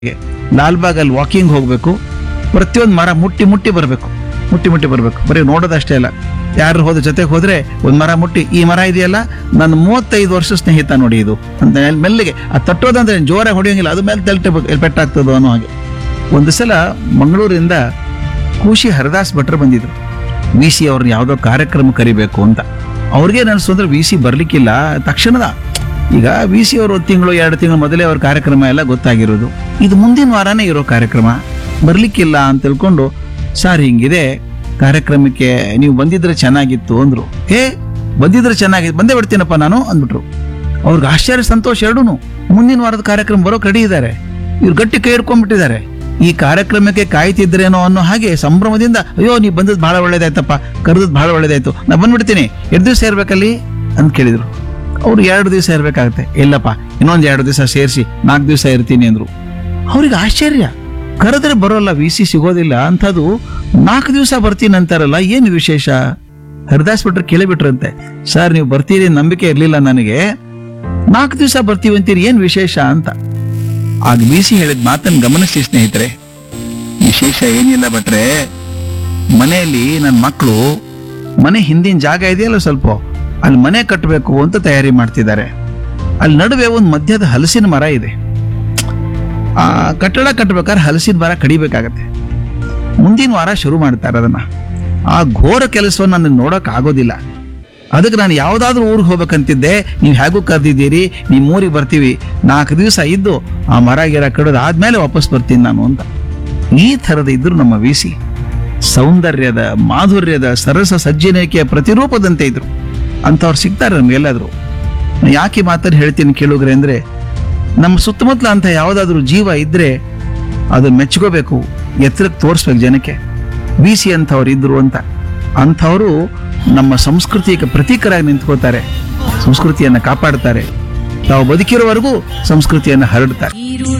ಲಾಲ್ಬಾಗಲ್ಲಿ walking ಹೋಗ್ಬೇಕು ಪ್ರತಿಯೊಂದು ಮರ ಮುಟ್ಟಿ ಮುಟ್ಟಿ ಬರಬೇಕು ಮುಟ್ಟಿ ಮುಟ್ಟಿ ಬರಬೇಕು ಬರೀ ನೋಡೋದಷ್ಟೇ ಅಲ್ಲ ಯಾರು ಹೋದ ಜೊತೆಗೆ ಹೋದ್ರೆ ಒಂದು ಮರ ಮುಟ್ಟಿ ಈ ಮರ ಇದೆಯಲ್ಲ ನನ್ನ ಮೂವತ್ತೈದು ವರ್ಷ ಸ್ನೇಹಿತ ನೋಡಿ ಇದು ಅಂತ ಹೇಳಿ ಮೆಲ್ಲಿಗೆ ಅದು ತಟ್ಟೋದಂದ್ರೆ ಜೋರಾಗಿ ಹೊಡೆಯೋಂಗಿಲ್ಲ ಅದು ಮೇಲೆ ತಲ್ಟೆ ಪೆಟ್ಟಾಗ್ತದೋ ಅನ್ನೋ ಹಾಗೆ ಒಂದು ಸಲ ಮಂಗಳೂರಿಂದ ಖುಷಿ ಹರದಾಸ್ ಭಟ್ರು ಬಂದಿದ್ರು ವಿ ಸಿ ಅವ್ರನ್ನ ಯಾವುದೋ ಕಾರ್ಯಕ್ರಮ ಕರಿಬೇಕು ಅಂತ ಅವ್ರಿಗೆ ಅನಿಸ್ತು ಅಂದ್ರೆ ವಿ ಸಿ ಬರ್ಲಿಕ್ಕಿಲ್ಲ ತಕ್ಷಣದ ಈಗ ವಿ ಸಿ ಅವರು ಒಂದು ತಿಂಗಳು ಎರಡು ತಿಂಗಳು ಮೊದಲೇ ಅವ್ರ ಕಾರ್ಯಕ್ರಮ ಎಲ್ಲ ಗೊತ್ತಾಗಿರೋದು ಇದು ಮುಂದಿನ ವಾರನೇ ಇರೋ ಕಾರ್ಯಕ್ರಮ ಬರ್ಲಿಕ್ಕಿಲ್ಲ ಅಂತ ತಿಳ್ಕೊಂಡು ಸರ್ ಹಿಂಗಿದೆ ಕಾರ್ಯಕ್ರಮಕ್ಕೆ ನೀವು ಬಂದಿದ್ರೆ ಚೆನ್ನಾಗಿತ್ತು ಅಂದ್ರು ಹೇ ಬಂದಿದ್ರೆ ಚೆನ್ನಾಗಿತ್ತು ಬಂದೇ ಬಿಡ್ತೀನಪ್ಪ ನಾನು ಅಂದ್ಬಿಟ್ರು ಅವ್ರಿಗೆ ಆಶ್ಚರ್ಯ ಸಂತೋಷ ಎರಡೂ ಮುಂದಿನ ವಾರದ ಕಾರ್ಯಕ್ರಮ ಬರೋಕ್ ರೆಡಿ ಇದ್ದಾರೆ ಇವ್ರು ಗಟ್ಟಿ ಕೈ ಹಿಡ್ಕೊಂಡ್ಬಿಟ್ಟಿದ್ದಾರೆ ಈ ಕಾರ್ಯಕ್ರಮಕ್ಕೆ ಕಾಯ್ತಿದ್ರೇನೋ ಅನ್ನೋ ಹಾಗೆ ಸಂಭ್ರಮದಿಂದ ಅಯ್ಯೋ ನೀವು ಬಂದದ್ದು ಬಹಳ ಒಳ್ಳೇದಾಯ್ತಪ್ಪ ಕರೆದದ್ದು ಬಹಳ ಒಳ್ಳೇದಾಯ್ತು ನಾ ಬಂದ್ಬಿಡ್ತೀನಿ ಎರಡು ದಿವಸ ಇರ್ಬೇಕಲ್ಲಿ ಅಂತ ಕೇಳಿದ್ರು ಅವ್ರು ಎರಡು ದಿವಸ ಇರ್ಬೇಕಾಗತ್ತೆ ಇಲ್ಲಪ್ಪ ಇನ್ನೊಂದು ಎರಡು ದಿವಸ ಸೇರಿಸಿ ನಾಲ್ಕು ದಿವಸ ಇರ್ತೀನಿ ಅಂದ್ರು ಅವ್ರಿಗೆ ಆಶ್ಚರ್ಯ ಕರೆದ್ರೆ ಬರೋಲ್ಲ ವಿ ಸಿ ಸಿಗೋದಿಲ್ಲ ಅಂಥದ್ದು ನಾಲ್ಕು ದಿವಸ ಬರ್ತೀನಿ ಅಂತಾರಲ್ಲ ಏನು ವಿಶೇಷ ಹರಿದಾಸ್ ಭಟ್ರು ಕೇಳಿಬಿಟ್ರಂತೆ ಸರ್ ನೀವು ಬರ್ತೀರಿ ಅಂತ ನಂಬಿಕೆ ಇರಲಿಲ್ಲ ನನಗೆ ನಾಲ್ಕು ದಿವಸ ಬರ್ತೀವಿ ಅಂತೀರಿ ಏನು ವಿಶೇಷ ಅಂತ ಆಗ ಬಿ ಸಿ ಹೇಳಿದ ಮಾತನ್ನು ಗಮನಿಸಿ ಸ್ನೇಹಿತರೆ ವಿಶೇಷ ಏನಿಲ್ಲ ಭಟ್ರೆ ಮನೆಯಲ್ಲಿ ನನ್ನ ಮಕ್ಕಳು ಮನೆ ಹಿಂದಿನ ಜಾಗ ಇದೆಯಲ್ಲ ಸ್ವಲ್ಪ ಅಲ್ಲಿ ಮನೆ ಕಟ್ಟಬೇಕು ಅಂತ ತಯಾರಿ ಮಾಡ್ತಿದ್ದಾರೆ ಅಲ್ಲಿ ನಡುವೆ ಒಂದು ಮಧ್ಯದ ಹಲಸಿನ ಮರ ಇದೆ ಆ ಕಟ್ಟಡ ಕಟ್ಟಬೇಕಾದ್ರೆ ಹಲಸಿನ ಮರ ಕಡಿಬೇಕಾಗತ್ತೆ ಮುಂದಿನ ವಾರ ಶುರು ಮಾಡ್ತಾರೆ ಅದನ್ನ ಆ ಘೋರ ಕೆಲಸವನ್ನು ನಾನು ನೋಡಕ್ ಆಗೋದಿಲ್ಲ ಅದಕ್ಕೆ ನಾನು ಯಾವುದಾದ್ರೂ ಊರಿಗೆ ಹೋಗ್ಬೇಕಂತಿದ್ದೆ ನೀವು ಹೇಗೂ ಕರೆದಿದ್ದೀರಿ ನಿಮ್ಮ ಊರಿಗೆ ಬರ್ತೀವಿ ನಾಲ್ಕು ದಿವಸ ಇದ್ದು ಆ ಮರ ಗಿರ ಕಡಿದು ಆದ್ಮೇಲೆ ವಾಪಸ್ ಬರ್ತೀನಿ ನಾನು ಅಂತ ಈ ಥರದ ಇದ್ರು ನಮ್ಮ ವಿ ಸಿ ಸೌಂದರ್ಯದ ಮಾಧುರ್ಯದ ಸರಸ ಸಜ್ಜನಿಕೆಯ ಪ್ರತಿರೂಪದಂತೆ ಇದ್ರು ಅಂಥವ್ರು ಸಿಗ್ತಾರೆ ನಮ್ಗೆಲ್ಲಾದ್ರು ನಾನ್ ಯಾಕೆ ಈ ಮಾತನ್ನು ಹೇಳ್ತೀನಿ ಕೇಳುಗ್ರೆ ಅಂದ್ರೆ ನಮ್ಮ ಸುತ್ತಮುತ್ತಲ ಅಂತ ಯಾವುದಾದ್ರೂ ಜೀವ ಇದ್ರೆ ಅದು ಮೆಚ್ಕೋಬೇಕು ಎತ್ತರಕ್ಕೆ ತೋರಿಸ್ಬೇಕು ಜನಕ್ಕೆ ಬಿ ಸಿ ಅಂಥವ್ರು ಇದ್ರು ಅಂತ ಅಂಥವರು ನಮ್ಮ ಸಂಸ್ಕೃತಿಗೆ ಪ್ರತೀಕರಾಗಿ ನಿಂತ್ಕೋತಾರೆ ಸಂಸ್ಕೃತಿಯನ್ನು ಕಾಪಾಡ್ತಾರೆ ತಾವು ಬದುಕಿರೋವರೆಗೂ ಸಂಸ್ಕೃತಿಯನ್ನು ಹರಡ್ತಾರೆ ಈರುಳು